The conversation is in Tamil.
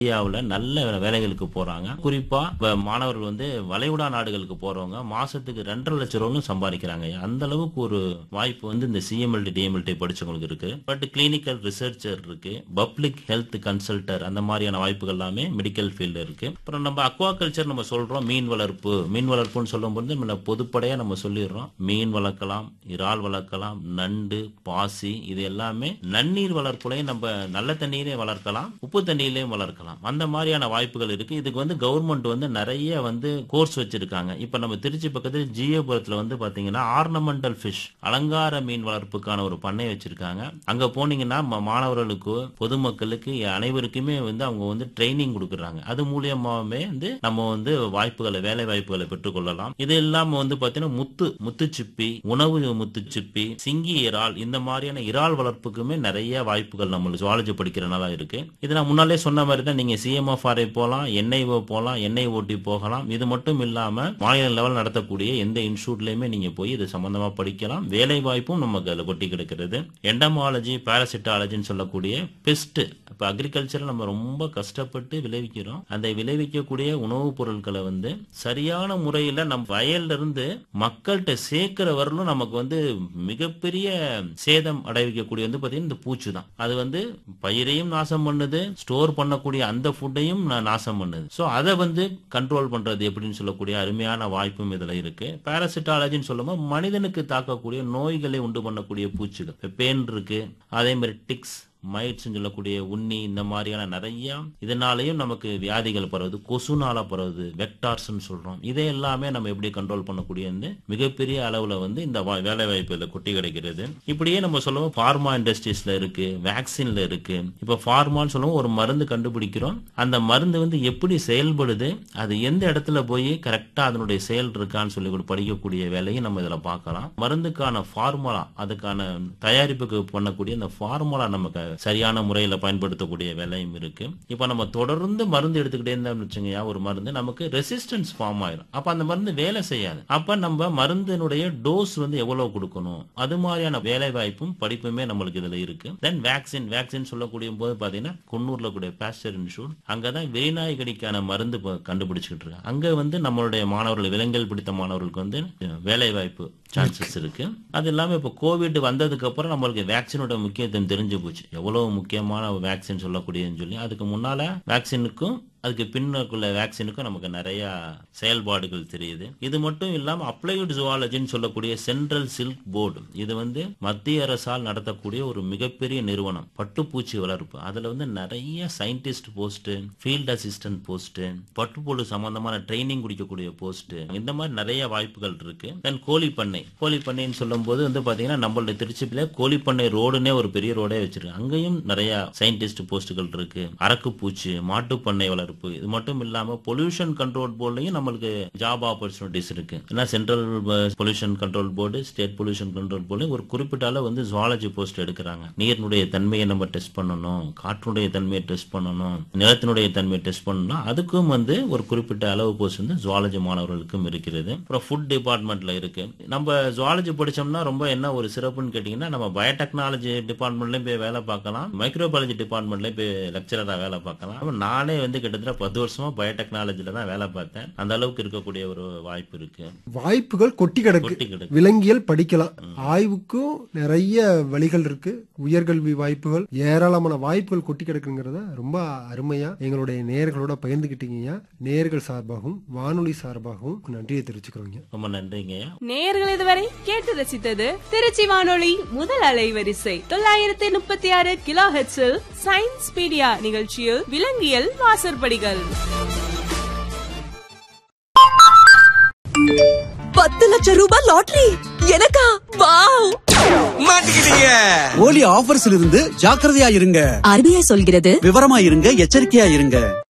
இந்தியாவுல நல்ல வேலைகளுக்கு போறாங்க குறிப்பா இப்ப மாணவர்கள் வந்து வளைகுடா நாடுகளுக்கு போறவங்க மாசத்துக்கு ரெண்டரை லட்சம் ரூபாயும் சம்பாதிக்கிறாங்க அந்த அளவுக்கு ஒரு வாய்ப்பு வந்து இந்த சிஎம்எல்டி டிஎம்எல்டி படிச்சவங்களுக்கு இருக்கு பட் கிளினிக்கல் ரிசர்ச்சர் இருக்கு பப்ளிக் ஹெல்த் கன்சல்டர் அந்த மாதிரியான வாய்ப்புகள் எல்லாமே மெடிக்கல் ஃபீல்டு இருக்கு அப்புறம் நம்ம அக்வாகல்ச்சர் நம்ம சொல்றோம் மீன் வளர்ப்பு மீன் வளர்ப்புன்னு சொல்லும்போது நம்ம பொதுப்படையா நம்ம சொல்லிடுறோம் மீன் வளர்க்கலாம் இறால் வளர்க்கலாம் நண்டு பாசி இது எல்லாமே நன்னீர் வளர்ப்புலையும் நம்ம நல்ல தண்ணீரே வளர்க்கலாம் உப்பு தண்ணியிலையும் வளர்க்கலாம் அந்த மாதிரியான வாய்ப்புகள் இருக்கு இதுக்கு வந்து கவர்மெண்ட் வந்து நிறைய வந்து கோர்ஸ் வச்சிருக்காங்க இப்ப நம்ம திருச்சி பக்கத்தில் ஜியோபுரத்துல வந்து பாத்தீங்கன்னா ஆர்னமெண்டல் ஃபிஷ் அலங்கார மீன் வளர்ப்புக்கான ஒரு பண்ணை வச்சிருக்காங்க அங்க போனீங்கன்னா ம- மாணவர்களுக்கு பொதுமக்களுக்கு அனைவருக்குமே வந்து அவங்க வந்து ட்ரைனிங் கொடுக்குறாங்க அது மூலியமாவே வந்து நம்ம வந்து வாய்ப்புகளை வேலை வாய்ப்புகளை பெற்றுக்கொள்ளலாம் இது இல்லாம வந்து பாத்தீங்கன்னா முத்து முத்துச்சிப்பி உணவு முத்துச்சிப்பி சிங்கி இறால் இந்த மாதிரியான இறால் வளர்ப்புக்குமே நிறைய வாய்ப்புகள் நம்ம ஜுவாலஜி படிக்கிறனால இருக்கு இது நான் முன்னாலே சொன்ன மாதிரி தான் நீங்க சிஎம்எஃப்ஆர்ஐ போகலாம் என்ஐஓ போகலாம் என்ஐஓடி போகலாம் இது மட்டும் இல்லாம மாநில லெவல் நடத்தக்கூடிய எந்த இன்ஸ்டியூட்லயுமே நீங்க போய் இது சம்பந்தமா படிக்கலாம் வேலை வாய்ப்பும் நமக்கு அதில் கொட்டி கிடக்கிறது எண்டமாலஜி பாராசிட்டாலஜின்னு சொல்லக்கூடிய பெஸ்ட் இப்போ அக்ரிகல்ச்சர் நம்ம ரொம்ப கஷ்டப்பட்டு விளைவிக்கிறோம் அந்த விளைவிக்கக்கூடிய உணவுப் பொருட்களை வந்து சரியான முறையில் நம்ம வயல்ல இருந்து மக்கள்கிட்ட சேர்க்கிற வரலும் நமக்கு வந்து மிகப்பெரிய சேதம் அடைவிக்கக்கூடிய வந்து பார்த்தீங்கன்னா இந்த பூச்சி தான் அது வந்து பயிரையும் நாசம் பண்ணுது ஸ்டோர் பண்ணக்கூடிய அந்த ஃபுட்டையும் நாசம் பண்ணுது ஸோ அதை வந்து கண்ட்ரோல் பண்றது எப்படின்னு சொல்லக்கூடிய அருமையான வாய்ப்பும் இதுல இருக்கு பாராசிட்டாலஜின்னு சொல்லும்போது மனிதனுக்கு தாக்கக்கூடிய நோய்களை உண்டு பண்ணக்கூடிய பூச்சிகள் இப்ப பேன் இருக்கு அதே மாதிரி டிக்ஸ் மைட்ஸ் சொல்லக்கூடிய உண்ணி இந்த மாதிரியான நிறைய இதனாலையும் நமக்கு வியாதிகள் பரவுது கொசுனால பரவுது வெக்டார்ஸ்னு சொல்றோம் இதை எல்லாமே நம்ம எப்படி கண்ட்ரோல் பண்ணக்கூடிய வந்து மிகப்பெரிய அளவுல வந்து இந்த வா- வேலை வாய்ப்புல கொட்டி கிடைக்கிறது இப்படியே நம்ம சொல்லுவோம் ஃபார்மா இண்டஸ்ட்ரீஸ்ல இருக்கு வேக்சின்ல இருக்கு இப்ப ஃபார்மான்னு சொல்லுவோம் ஒரு மருந்து கண்டுபிடிக்கிறோம் அந்த மருந்து வந்து எப்படி செயல்படுது அது எந்த இடத்துல போய் கரெக்டா அதனுடைய செயல் இருக்கான்னு சொல்லி கூட படிக்கக்கூடிய வேலையை நம்ம இதுல பார்க்கலாம் மருந்துக்கான ஃபார்முலா அதுக்கான தயாரிப்புக்கு பண்ணக்கூடிய அந்த ஃபார்முலா நமக்கு சரியான முறையில பயன்படுத்தக்கூடிய வேலையும் இருக்கு இப்ப நம்ம தொடர்ந்து மருந்து எடுத்துக்கிட்டே இருந்தோம்னு வச்சுங்கய்யா ஒரு மருந்து நமக்கு ரெசிஸ்டன்ஸ் ஃபார்ம் ஆயிரும் அப்ப அந்த மருந்து வேலை செய்யாது அப்ப நம்ம மருந்தினுடைய டோஸ் வந்து எவ்வளவு கொடுக்கணும் அது மாதிரியான வேலை வாய்ப்பும் படிப்புமே நம்மளுக்கு இதுல இருக்கு தென் வேக்சின் வேக்சின் சொல்லக்கூடிய போது பாத்தீங்கன்னா குன்னூர்ல கூடிய பாஸ்டர் இன்ஸ்டியூட் அங்கதான் வெறிநாய்கடிக்கான மருந்து இப்ப கண்டுபிடிச்சிட்டு இருக்காங்க அங்க வந்து நம்மளுடைய மாணவர்கள் விலங்கியல் பிடித்த மாணவர்களுக்கு வந்து வேலை வாய்ப்பு சான்சஸ் இருக்கு அது இல்லாம இப்ப கோவிட் வந்ததுக்கு அப்புறம் நம்மளுக்கு வேக்சினோட முக்கியத்துவம் தெரிஞ்சு போச்சு எவ்வளவு முக்கியமான வேக்சின் சொல்லக்கூடியதுன்னு சொல்லி அதுக்கு முன்னால வேக்சினுக்கும் அதுக்கு பின்னுக்குள்ள வேக்சினுக்கும் நமக்கு நிறைய செயல்பாடுகள் தெரியுது இது மட்டும் இல்லாம அப்ளைடு ஜுவாலஜின்னு சொல்லக்கூடிய சென்ட்ரல் சில்க் போர்டு இது வந்து மத்திய அரசால் நடத்தக்கூடிய ஒரு மிகப்பெரிய நிறுவனம் பட்டுப்பூச்சி வளர்ப்பு அதுல வந்து நிறைய scientist post field assistant post பட்டுப்புழு சம்பந்தமான ட்ரைனிங் குடிக்கக்கூடிய போஸ்ட் இந்த மாதிரி நிறைய வாய்ப்புகள் இருக்கு தென் கோழி பண்ணை கோழி பண்ணைன்னு சொல்லும் போது வந்து பாத்தீங்கன்னா நம்மளுடைய திருச்சியில கோழி பண்ணை ரோடுனே ஒரு பெரிய ரோடே வச்சிருக்கு அங்கேயும் நிறைய சயின்டிஸ்ட் போஸ்டுகள் இருக்கு அரக்கு பூச்சி மாட்டு பண்ணை வளர்ப்பு இது மட்டும் இல்லாம பொல்யூஷன் கண்ட்ரோல் போர்ட்லயும் நம்மளுக்கு ஜாப் ஆப்பர்ச்சுனிட்டிஸ் இருக்கு ஏன்னா central pollution control board state pollution control board ஒரு குறிப்பிட்ட அளவு வந்து ஜுவாலஜி போஸ்ட் எடுக்கிறாங்க நீரினுடைய தன்மையை நம்ம டெஸ்ட் பண்ணணும் காற்றுடைய தன்மையை டெஸ்ட் பண்ணணும் நிலத்தினுடைய தன்மையை டெஸ்ட் பண்ணணும் அதுக்கும் வந்து ஒரு குறிப்பிட்ட அளவு போஸ்ட் வந்து ஜுவாலஜி மாணவர்களுக்கும் இருக்கிறது அப்புறம் ஃபுட் டிபார்ட்மெண்ட்ல இருக்கு நம்ம ஜுவாலஜி படிச்சோம்னா ரொம்ப என்ன ஒரு சிறப்புன்னு கேட்டீங்கன்னா நம்ம பயோடெக்னாலஜி டிபார்ட்மெண்ட்லயும் போய் வேலை பார்க்கலாம் மைக்ரோபாலஜி டிபார்ட்மெண்ட்லயும் போய் லெக்சரரா வேலை பார்க்கலாம் அப்ப நானே வந்து கிட்டத்தட்ட பத்து வருஷமா பயோடெக்னாலஜில தான் வேலை பார்த்தேன் அந்த அளவுக்கு இருக்கக்கூடிய ஒரு வாய்ப்பு இருக்கு வாய்ப்புகள் கொட்டி கிடக்கு கொட்டி கிடக்கு விலங்கியல் படிக்கலாம் ஆய்வுக்கும் நிறைய வழிகள் இருக்கு உயர்கல்வி வாய்ப்புகள் ஏராளமான வாய்ப்புகள் கொட்டி கிடக்குங்கிறத ரொம்ப அருமையா எங்களுடைய நேயர்களோட பகிர்ந்துக்கிட்டீங்க நேயர்கள் சார்பாகவும் வானொலி சார்பாகவும் நன்றியை தெரிவிச்சுக்கிறோங்க ரொம்ப நன்றிங்கய்யா நேயர்கள் இதுவரை கேட்டு ரசித்தது திருச்சி வானொலி முதல் அலைவரிசை தொள்ளாயிரத்தி முப்பத்தி ஆறு கிலோ ஹெட்ஸில் சயின்ஸ் பீடியா நிகழ்ச்சியில் விலங்கியல் வாசற்படிகள் பத்து லட்சம் ரூபாய் லாட்டரி எனக்கா வாவ் மாட்டிக்கிட்டீங்க போலி ஆஃபர்ஸ்ல இருந்து ஜாக்கிரதையா இருங்க ஆர்பிஐ சொல்கிறது விவரமா இருங்க எச்சரிக்கையா இருங்க